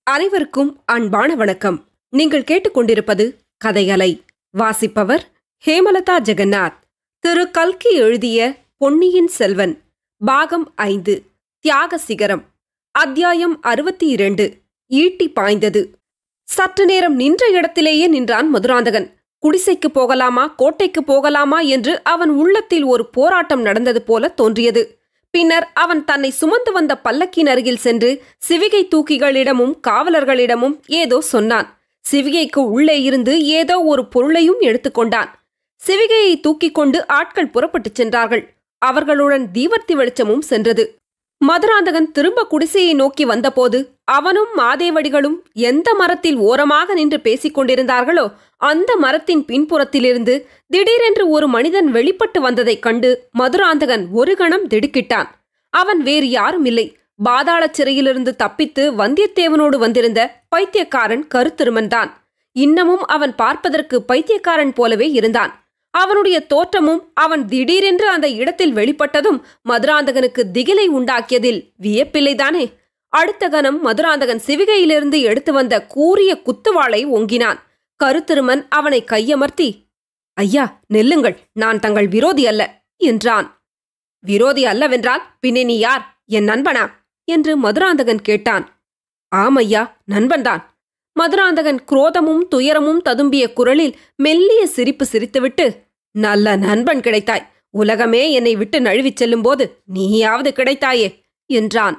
அனைவருக்கும் அன்பான வணக்கம் நீங்கள் கேட்டுக்கொண்டிருப்பது கதையலை வாசிப்பவர் ஹேமலதா ஜெகநாத் திரு கல்கி எழுதிய பொன்னியின் செல்வன் பாகம் ஐந்து தியாக சிகரம் அத்தியாயம் அறுபத்தி இரண்டு ஈட்டி பாய்ந்தது சற்று நேரம் நின்ற இடத்திலேயே நின்றான் மதுராந்தகன் குடிசைக்கு போகலாமா கோட்டைக்கு போகலாமா என்று அவன் உள்ளத்தில் ஒரு போராட்டம் நடந்தது போல தோன்றியது பின்னர் அவன் தன்னை சுமந்து வந்த பல்லக்கின் அருகில் சென்று சிவிகை தூக்கிகளிடமும் காவலர்களிடமும் ஏதோ சொன்னான் சிவிகைக்கு உள்ளே இருந்து ஏதோ ஒரு பொருளையும் எடுத்துக்கொண்டான் சிவிகையை தூக்கிக் கொண்டு ஆட்கள் புறப்பட்டுச் சென்றார்கள் அவர்களுடன் தீவர்த்தி வெளிச்சமும் சென்றது மதுராந்தகன் திரும்ப குடிசையை நோக்கி வந்தபோது அவனும் மாதேவடிகளும் எந்த மரத்தில் ஓரமாக நின்று பேசிக் கொண்டிருந்தார்களோ அந்த மரத்தின் பின்புறத்திலிருந்து திடீரென்று ஒரு மனிதன் வெளிப்பட்டு வந்ததைக் கண்டு மதுராந்தகன் ஒரு கணம் திடுக்கிட்டான் அவன் வேறு யாரும் இல்லை பாதாளச் சிறையிலிருந்து தப்பித்து வந்தியத்தேவனோடு வந்திருந்த பைத்தியக்காரன் கருத்திருமன்தான் இன்னமும் அவன் பார்ப்பதற்கு பைத்தியக்காரன் போலவே இருந்தான் அவனுடைய தோற்றமும் அவன் திடீரென்று அந்த இடத்தில் வெளிப்பட்டதும் மதுராந்தகனுக்கு திகிலை உண்டாக்கியதில் வியப்பில்லைதானே அடுத்த கணம் மதுராந்தகன் சிவிகையிலிருந்து எடுத்து வந்த கூரிய குத்துவாளை ஒங்கினான் கருத்திருமன் அவனை கையமர்த்தி ஐயா நெல்லுங்கள் நான் தங்கள் விரோதி அல்ல என்றான் விரோதி அல்லவென்றால் பின்னே நீ யார் என் நண்பனா என்று மதுராந்தகன் கேட்டான் ஆமையா நண்பன்தான் மதுராந்தகன் குரோதமும் துயரமும் ததும்பிய குரலில் மெல்லிய சிரிப்பு சிரித்துவிட்டு நல்ல நண்பன் கிடைத்தாய் உலகமே என்னை விட்டு நழுவிச் செல்லும்போது நீயாவது கிடைத்தாயே என்றான்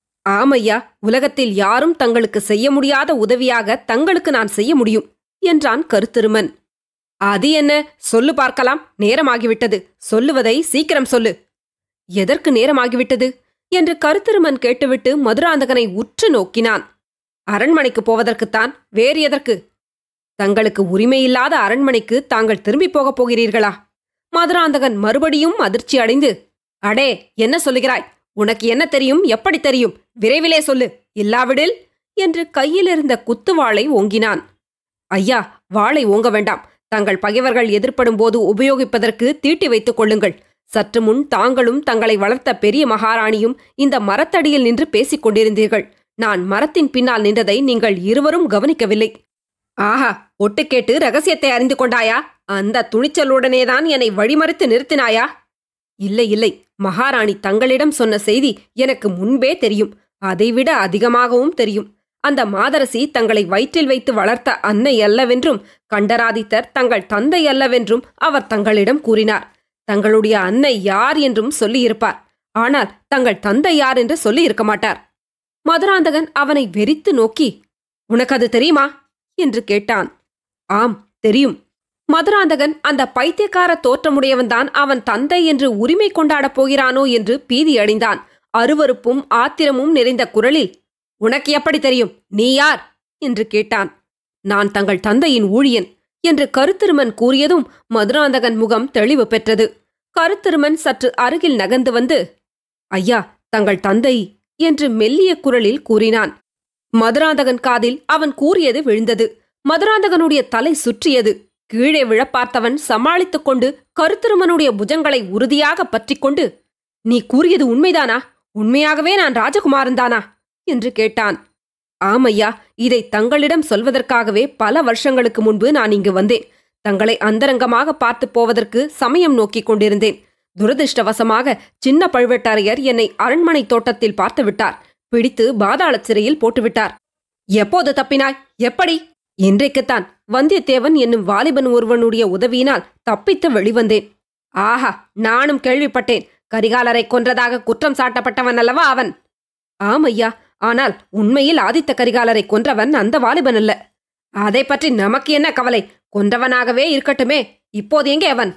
ஆமையா உலகத்தில் யாரும் தங்களுக்கு செய்ய முடியாத உதவியாக தங்களுக்கு நான் செய்ய முடியும் என்றான் கருத்திருமன் அது என்ன சொல்லு பார்க்கலாம் நேரமாகிவிட்டது சொல்லுவதை சீக்கிரம் சொல்லு எதற்கு நேரமாகிவிட்டது என்று கருத்திருமன் கேட்டுவிட்டு மதுராந்தகனை உற்று நோக்கினான் அரண்மனைக்கு போவதற்குத்தான் வேறு எதற்கு தங்களுக்கு உரிமையில்லாத அரண்மனைக்கு தாங்கள் திரும்பி போகப் போகிறீர்களா மதுராந்தகன் மறுபடியும் அதிர்ச்சி அடைந்து அடே என்ன சொல்லுகிறாய் உனக்கு என்ன தெரியும் எப்படி தெரியும் விரைவிலே சொல்லு இல்லாவிடில் என்று கையிலிருந்த குத்துவாளை ஓங்கினான் ஐயா வாளை ஓங்க வேண்டாம் தங்கள் பகைவர்கள் எதிர்ப்படும் போது உபயோகிப்பதற்கு தீட்டி வைத்துக் கொள்ளுங்கள் சற்று முன் தாங்களும் தங்களை வளர்த்த பெரிய மகாராணியும் இந்த மரத்தடியில் நின்று பேசிக் கொண்டிருந்தீர்கள் நான் மரத்தின் பின்னால் நின்றதை நீங்கள் இருவரும் கவனிக்கவில்லை ஆஹா ஒட்டு கேட்டு ரகசியத்தை அறிந்து கொண்டாயா அந்த துணிச்சலுடனேதான் என்னை வழிமறித்து நிறுத்தினாயா இல்லை இல்லை மகாராணி தங்களிடம் சொன்ன செய்தி எனக்கு முன்பே தெரியும் அதைவிட அதிகமாகவும் தெரியும் அந்த மாதரசி தங்களை வயிற்றில் வைத்து வளர்த்த அன்னை அல்லவென்றும் கண்டராதித்தர் தங்கள் தந்தை அல்லவென்றும் அவர் தங்களிடம் கூறினார் தங்களுடைய அன்னை யார் என்றும் சொல்லியிருப்பார் ஆனால் தங்கள் தந்தை யார் என்று சொல்லியிருக்க மாட்டார் மதுராந்தகன் அவனை வெறித்து நோக்கி உனக்கு அது தெரியுமா என்று கேட்டான் ஆம் தெரியும் மதுராந்தகன் அந்த பைத்தியக்கார தோற்றமுடையவன்தான் அவன் தந்தை என்று உரிமை கொண்டாடப் போகிறானோ என்று பீதியடைந்தான் அருவருப்பும் ஆத்திரமும் நிறைந்த குரலில் உனக்கு எப்படி தெரியும் நீ யார் என்று கேட்டான் நான் தங்கள் தந்தையின் ஊழியன் என்று கருத்திருமன் கூறியதும் மதுராந்தகன் முகம் தெளிவு பெற்றது கருத்திருமன் சற்று அருகில் நகர்ந்து வந்து ஐயா தங்கள் தந்தை என்று மெல்லிய குரலில் கூறினான் மதுராந்தகன் காதில் அவன் கூறியது விழுந்தது மதுராந்தகனுடைய தலை சுற்றியது கீழே விழப்பார்த்தவன் சமாளித்துக் கொண்டு கருத்திருமனுடைய புஜங்களை உறுதியாக பற்றிக்கொண்டு நீ கூறியது உண்மைதானா உண்மையாகவே நான் ராஜகுமாரன் தானா என்று கேட்டான் ஆமையா இதை தங்களிடம் சொல்வதற்காகவே பல வருஷங்களுக்கு முன்பு நான் இங்கு வந்தேன் தங்களை அந்தரங்கமாக பார்த்து போவதற்கு சமயம் நோக்கிக் கொண்டிருந்தேன் துரதிருஷ்டவசமாக சின்ன பழுவேட்டரையர் என்னை அரண்மனை தோட்டத்தில் பார்த்து விட்டார் பிடித்து பாதாள சிறையில் போட்டுவிட்டார் எப்போது தப்பினாய் எப்படி இன்றைக்குத்தான் வந்தியத்தேவன் என்னும் வாலிபன் ஒருவனுடைய உதவியினால் தப்பித்து வெளிவந்தேன் ஆஹா நானும் கேள்விப்பட்டேன் கரிகாலரை கொன்றதாக குற்றம் சாட்டப்பட்டவன் அல்லவா அவன் ஆமையா ஆனால் உண்மையில் ஆதித்த கரிகாலரை கொன்றவன் அந்த வாலிபன் அல்ல அதை பற்றி நமக்கு என்ன கவலை கொன்றவனாகவே இருக்கட்டுமே இப்போது எங்கே அவன்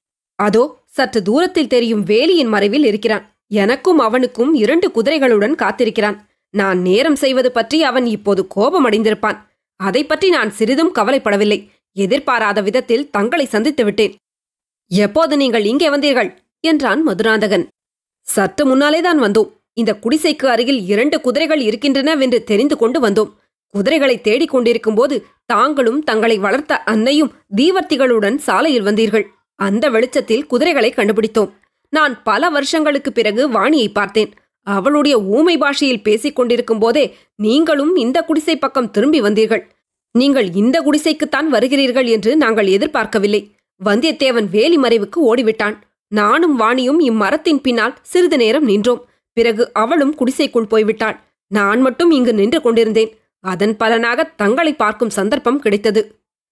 அதோ சற்று தூரத்தில் தெரியும் வேலியின் மறைவில் இருக்கிறான் எனக்கும் அவனுக்கும் இரண்டு குதிரைகளுடன் காத்திருக்கிறான் நான் நேரம் செய்வது பற்றி அவன் இப்போது கோபமடைந்திருப்பான் அதை பற்றி நான் சிறிதும் கவலைப்படவில்லை எதிர்பாராத விதத்தில் தங்களை சந்தித்து விட்டேன் எப்போது நீங்கள் இங்கே வந்தீர்கள் என்றான் மதுராந்தகன் சற்று முன்னாலேதான் வந்தோம் இந்த குடிசைக்கு அருகில் இரண்டு குதிரைகள் இருக்கின்றனவென்று தெரிந்து கொண்டு வந்தோம் குதிரைகளை தேடிக் கொண்டிருக்கும்போது தாங்களும் தங்களை வளர்த்த அன்னையும் தீவர்த்திகளுடன் சாலையில் வந்தீர்கள் அந்த வெளிச்சத்தில் குதிரைகளை கண்டுபிடித்தோம் நான் பல வருஷங்களுக்கு பிறகு வாணியை பார்த்தேன் அவளுடைய ஊமை பாஷையில் பேசிக் கொண்டிருக்கும் போதே நீங்களும் இந்த குடிசை பக்கம் திரும்பி வந்தீர்கள் நீங்கள் இந்த குடிசைக்குத்தான் வருகிறீர்கள் என்று நாங்கள் எதிர்பார்க்கவில்லை வந்தியத்தேவன் வேலி மறைவுக்கு ஓடிவிட்டான் நானும் வாணியும் இம்மரத்தின் பின்னால் சிறிது நேரம் நின்றோம் பிறகு அவளும் குடிசைக்குள் போய்விட்டாள் நான் மட்டும் இங்கு நின்று கொண்டிருந்தேன் அதன் பலனாக தங்களை பார்க்கும் சந்தர்ப்பம் கிடைத்தது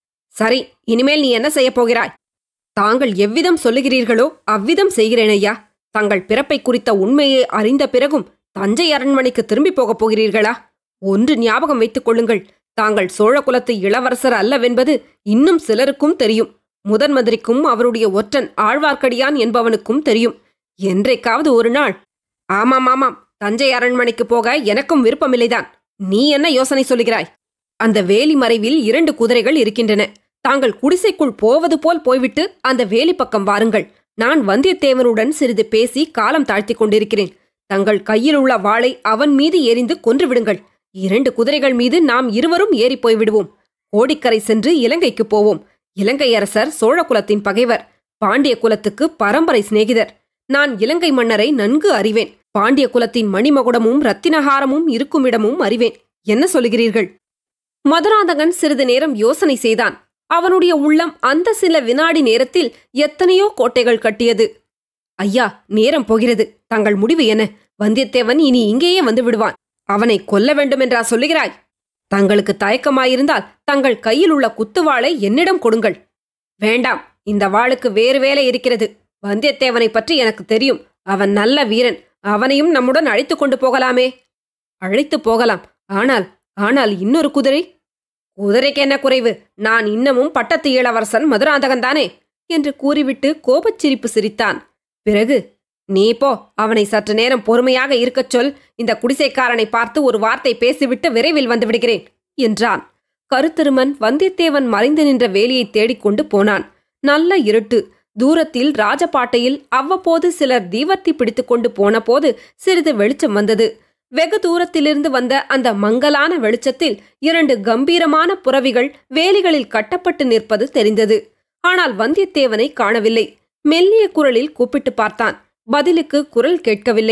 சரி இனிமேல் நீ என்ன செய்யப் போகிறாய் தாங்கள் எவ்விதம் சொல்லுகிறீர்களோ அவ்விதம் செய்கிறேன் ஐயா தங்கள் பிறப்பை குறித்த உண்மையை அறிந்த பிறகும் தஞ்சை அரண்மனைக்கு திரும்பி போகப் போகிறீர்களா ஒன்று ஞாபகம் வைத்துக் கொள்ளுங்கள் தாங்கள் சோழ குலத்து இளவரசர் அல்லவென்பது இன்னும் சிலருக்கும் தெரியும் முதன் மந்திரிக்கும் அவருடைய ஒற்றன் ஆழ்வார்க்கடியான் என்பவனுக்கும் தெரியும் என்றைக்காவது ஒரு நாள் ஆமாம் ஆமாம் தஞ்சை அரண்மனைக்கு போக எனக்கும் விருப்பமில்லைதான் நீ என்ன யோசனை சொல்லுகிறாய் அந்த வேலி மறைவில் இரண்டு குதிரைகள் இருக்கின்றன தாங்கள் குடிசைக்குள் போவது போல் போய்விட்டு அந்த வேலி பக்கம் வாருங்கள் நான் வந்தியத்தேவனுடன் சிறிது பேசி காலம் தாழ்த்திக் கொண்டிருக்கிறேன் தங்கள் கையில் உள்ள வாளை அவன் மீது எரிந்து கொன்று விடுங்கள் இரண்டு குதிரைகள் மீது நாம் இருவரும் ஏறிப் போய்விடுவோம் கோடிக்கரை சென்று இலங்கைக்கு போவோம் இலங்கை அரசர் சோழ குலத்தின் பகைவர் பாண்டிய குலத்துக்கு பரம்பரை சிநேகிதர் நான் இலங்கை மன்னரை நன்கு அறிவேன் பாண்டிய குலத்தின் மணிமகுடமும் ரத்தினஹாரமும் இருக்குமிடமும் அறிவேன் என்ன சொல்லுகிறீர்கள் மதுராந்தகன் சிறிது நேரம் யோசனை செய்தான் அவனுடைய உள்ளம் அந்த சில வினாடி நேரத்தில் எத்தனையோ கோட்டைகள் கட்டியது ஐயா நேரம் போகிறது தங்கள் முடிவு என்ன வந்தியத்தேவன் இனி இங்கேயே வந்து விடுவான் அவனை கொல்ல வேண்டுமென்றா சொல்லுகிறாய் தங்களுக்கு தயக்கமாயிருந்தால் தங்கள் கையில் உள்ள குத்துவாளை என்னிடம் கொடுங்கள் வேண்டாம் இந்த வாளுக்கு வேறு வேலை இருக்கிறது வந்தியத்தேவனை பற்றி எனக்கு தெரியும் அவன் நல்ல வீரன் அவனையும் நம்முடன் அழைத்துக் கொண்டு போகலாமே அழைத்து போகலாம் ஆனால் ஆனால் இன்னொரு குதிரை குதிரைக்கு என்ன குறைவு நான் இன்னமும் பட்டத்து இளவரசன் மதுராந்தகன்தானே என்று கூறிவிட்டு கோபச் சிரிப்பு சிரித்தான் பிறகு நீ போ அவனை சற்று நேரம் பொறுமையாக இருக்கச் சொல் இந்த குடிசைக்காரனை பார்த்து ஒரு வார்த்தை பேசிவிட்டு விரைவில் வந்து விடுகிறேன் என்றான் கருத்திருமன் வந்தியத்தேவன் மறைந்து நின்ற வேலியை தேடிக்கொண்டு போனான் நல்ல இருட்டு தூரத்தில் ராஜபாட்டையில் அவ்வப்போது சிலர் தீவர்த்தி பிடித்துக்கொண்டு போன போது சிறிது வெளிச்சம் வந்தது வெகு தூரத்திலிருந்து வந்த அந்த மங்கலான வெளிச்சத்தில் இரண்டு கம்பீரமான புறவிகள் வேலிகளில் கட்டப்பட்டு நிற்பது தெரிந்தது ஆனால் வந்தியத்தேவனை காணவில்லை மெல்லிய குரலில் கூப்பிட்டு பார்த்தான் பதிலுக்கு குரல் கேட்கவில்லை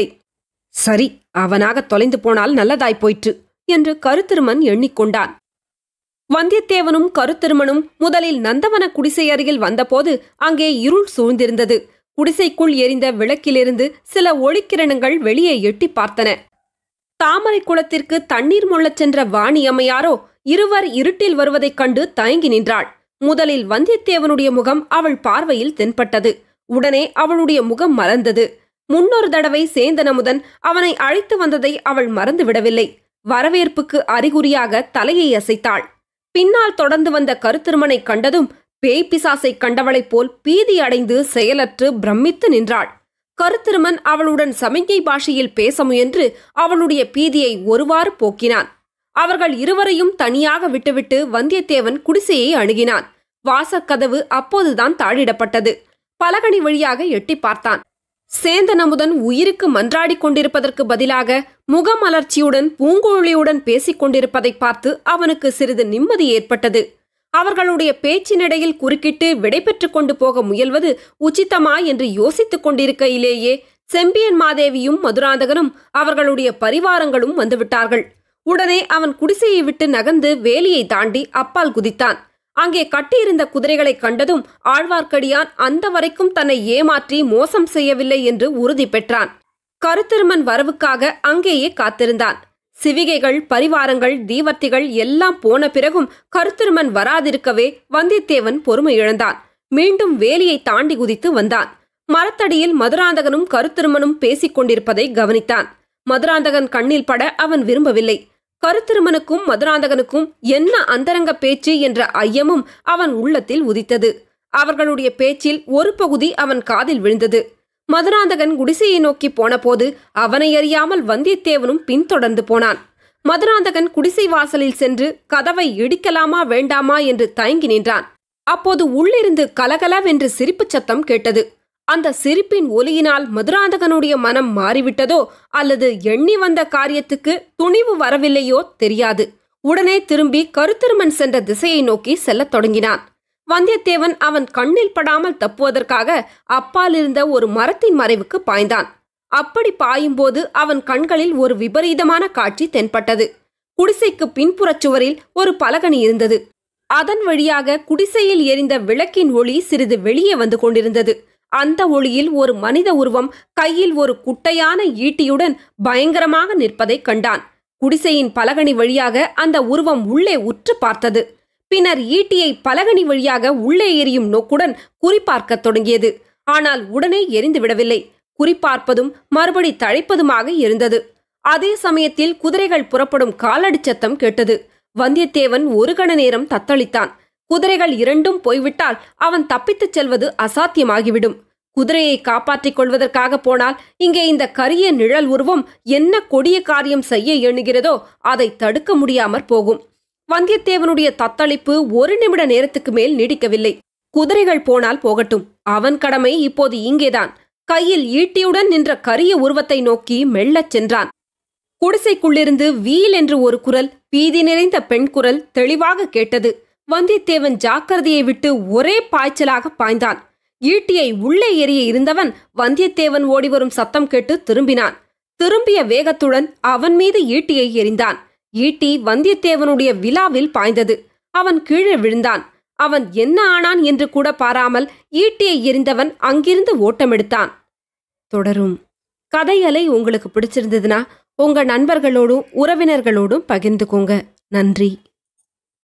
சரி அவனாக தொலைந்து போனால் நல்லதாய் போயிற்று என்று கருத்திருமன் எண்ணிக்கொண்டான் வந்தியத்தேவனும் கருத்திருமனும் முதலில் நந்தவன குடிசை அருகில் வந்தபோது அங்கே இருள் சூழ்ந்திருந்தது குடிசைக்குள் எரிந்த விளக்கிலிருந்து சில ஒளிக்கிரணங்கள் வெளியே எட்டி பார்த்தன தாமரை குளத்திற்கு தண்ணீர் மொள்ளச் சென்ற வாணி அம்மையாரோ இருவர் இருட்டில் வருவதைக் கண்டு தயங்கி நின்றாள் முதலில் வந்தியத்தேவனுடைய முகம் அவள் பார்வையில் தென்பட்டது உடனே அவளுடைய முகம் மலர்ந்தது முன்னொரு தடவை சேந்தனமுதன் அவனை அழைத்து வந்ததை அவள் மறந்துவிடவில்லை வரவேற்புக்கு அறிகுறியாக தலையை அசைத்தாள் பின்னால் தொடர்ந்து வந்த கருத்திருமனை கண்டதும் பேய் பிசாசை கண்டவளைப் போல் பீதி அடைந்து செயலற்று பிரமித்து நின்றாள் கருத்திருமன் அவளுடன் சமிஞ்சை பாஷையில் பேச முயன்று அவளுடைய பீதியை ஒருவாறு போக்கினான் அவர்கள் இருவரையும் தனியாக விட்டுவிட்டு வந்தியத்தேவன் குடிசையை அணுகினான் வாசக்கதவு அப்போதுதான் தாழிடப்பட்டது பலகனி வழியாக எட்டி பார்த்தான் சேந்தன் அமுதன் உயிருக்கு மன்றாடிக் கொண்டிருப்பதற்கு பதிலாக முகமலர்ச்சியுடன் பூங்குழலியுடன் பேசிக் கொண்டிருப்பதை பார்த்து அவனுக்கு சிறிது நிம்மதி ஏற்பட்டது அவர்களுடைய பேச்சினிடையில் குறுக்கிட்டு விடைபெற்றுக் கொண்டு போக முயல்வது உச்சிதமா என்று யோசித்துக் கொண்டிருக்கையிலேயே செம்பியன் மாதேவியும் மதுராந்தகனும் அவர்களுடைய பரிவாரங்களும் வந்துவிட்டார்கள் உடனே அவன் குடிசையை விட்டு நகர்ந்து வேலியை தாண்டி அப்பால் குதித்தான் அங்கே கட்டியிருந்த குதிரைகளைக் கண்டதும் ஆழ்வார்க்கடியான் அந்த வரைக்கும் தன்னை ஏமாற்றி மோசம் செய்யவில்லை என்று உறுதி பெற்றான் கருத்திருமன் வரவுக்காக அங்கேயே காத்திருந்தான் சிவிகைகள் பரிவாரங்கள் தீவர்த்திகள் எல்லாம் போன பிறகும் கருத்திருமன் வராதிருக்கவே வந்தியத்தேவன் பொறுமை இழந்தான் மீண்டும் வேலியை தாண்டி குதித்து வந்தான் மரத்தடியில் மதுராந்தகனும் கருத்திருமனும் பேசிக் கொண்டிருப்பதை கவனித்தான் மதுராந்தகன் கண்ணில் பட அவன் விரும்பவில்லை கருத்திருமனுக்கும் மதுராந்தகனுக்கும் என்ன அந்தரங்க பேச்சு என்ற ஐயமும் அவன் உள்ளத்தில் உதித்தது அவர்களுடைய பேச்சில் ஒரு பகுதி அவன் காதில் விழுந்தது மதுராந்தகன் குடிசையை நோக்கி போனபோது அவனை அறியாமல் வந்தியத்தேவனும் பின்தொடர்ந்து போனான் மதுராந்தகன் குடிசை வாசலில் சென்று கதவை இடிக்கலாமா வேண்டாமா என்று தயங்கி நின்றான் அப்போது உள்ளிருந்து கலகலவென்று சிரிப்புச் சத்தம் கேட்டது அந்த சிரிப்பின் ஒலியினால் மதுராந்தகனுடைய மனம் மாறிவிட்டதோ அல்லது எண்ணி வந்த காரியத்துக்கு துணிவு வரவில்லையோ தெரியாது உடனே திரும்பி கருத்திருமன் சென்ற திசையை நோக்கி செல்லத் தொடங்கினான் வந்தியத்தேவன் அவன் கண்ணில் படாமல் தப்புவதற்காக அப்பால் இருந்த ஒரு மரத்தின் மறைவுக்கு பாய்ந்தான் அப்படி பாயும்போது அவன் கண்களில் ஒரு விபரீதமான காட்சி தென்பட்டது குடிசைக்கு பின்புறச் சுவரில் ஒரு பலகனி இருந்தது அதன் வழியாக குடிசையில் எரிந்த விளக்கின் ஒளி சிறிது வெளியே வந்து கொண்டிருந்தது அந்த ஒளியில் ஒரு மனித உருவம் கையில் ஒரு குட்டையான ஈட்டியுடன் பயங்கரமாக நிற்பதைக் கண்டான் குடிசையின் பலகனி வழியாக அந்த உருவம் உள்ளே உற்று பார்த்தது பின்னர் ஈட்டியை பலகனி வழியாக உள்ளே எரியும் நோக்குடன் குறிப்பார்க்கத் தொடங்கியது ஆனால் உடனே எரிந்து விடவில்லை குறிப்பார்ப்பதும் மறுபடி தழைப்பதுமாக இருந்தது அதே சமயத்தில் குதிரைகள் புறப்படும் காலடி சத்தம் கேட்டது வந்தியத்தேவன் ஒரு கண நேரம் தத்தளித்தான் குதிரைகள் இரண்டும் போய்விட்டால் அவன் தப்பித்துச் செல்வது அசாத்தியமாகிவிடும் குதிரையை காப்பாற்றிக் கொள்வதற்காக போனால் இங்கே இந்த கரிய நிழல் உருவம் என்ன கொடிய காரியம் செய்ய எண்ணுகிறதோ அதை தடுக்க முடியாமற் போகும் வந்தியத்தேவனுடைய தத்தளிப்பு ஒரு நிமிட நேரத்துக்கு மேல் நீடிக்கவில்லை குதிரைகள் போனால் போகட்டும் அவன் கடமை இப்போது இங்கேதான் கையில் ஈட்டியுடன் நின்ற கரிய உருவத்தை நோக்கி மெல்லச் சென்றான் குடிசைக்குள்ளிருந்து வீல் என்று ஒரு குரல் பீதி நிறைந்த பெண் குரல் தெளிவாக கேட்டது வந்தியத்தேவன் ஜாக்கிரதையை விட்டு ஒரே பாய்ச்சலாக பாய்ந்தான் ஈட்டியை உள்ளே எறிய இருந்தவன் வந்தியத்தேவன் ஓடிவரும் சத்தம் கேட்டு திரும்பினான் திரும்பிய வேகத்துடன் அவன் மீது ஈட்டியை எறிந்தான் ஈட்டி வந்தியத்தேவனுடைய விழாவில் பாய்ந்தது அவன் கீழே விழுந்தான் அவன் என்ன ஆனான் என்று கூட பாராமல் ஈட்டியை எறிந்தவன் அங்கிருந்து ஓட்டமெடுத்தான் தொடரும் கதையலை உங்களுக்கு பிடிச்சிருந்ததுன்னா உங்க நண்பர்களோடும் உறவினர்களோடும் பகிர்ந்துக்கோங்க நன்றி